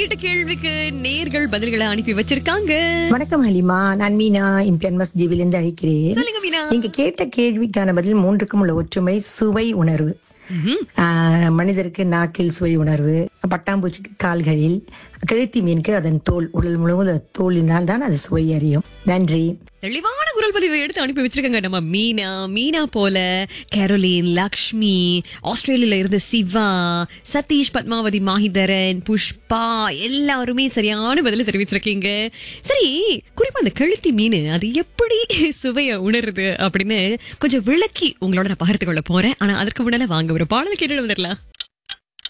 கேட்ட கேள்விக்கு நேர்கள் பதில்களை அனுப்பி வச்சிருக்காங்க வணக்கம் ஹலிமா நான் மீனா இம்பியன் மஸ் ஜீவிலிருந்து அழைக்கிறேன் சொல்லுங்க மீனா நீங்க கேட்ட கேள்விக்கான பதில் மூன்றுக்கும் உள்ள ஒற்றுமை சுவை உணர்வு ஆஹ், மனிதருக்கு நாக்கில் சுவை உணர்வு பட்டாம்பூச்சிக்கு கால்களில் கழுத்தி மீனுக்கு அதன் தோல் உடல் முழுவதும் தோலினால் தான் அது சுவை அறியும் நன்றி தெளிவான குரல் பதிவை எடுத்து அனுப்பி வச்சிருக்காங்க நம்ம மீனா மீனா போல கேரோலின் லக்ஷ்மி ஆஸ்திரேலியால இருந்து சிவா சதீஷ் பத்மாவதி மாஹிதரன் புஷ்பா எல்லாருமே சரியான பதில தெரிவிச்சிருக்கீங்க சரி குறிப்பா அந்த கழுத்தி மீன் அது எப்படி சுவைய உணருது அப்படின்னு கொஞ்சம் விளக்கி உங்களோட நான் பகிர்ந்து கொள்ள போறேன் ஆனா அதற்கு முன்னால வாங்க ஒரு பாடல் கேட்டு வந்துடலாம்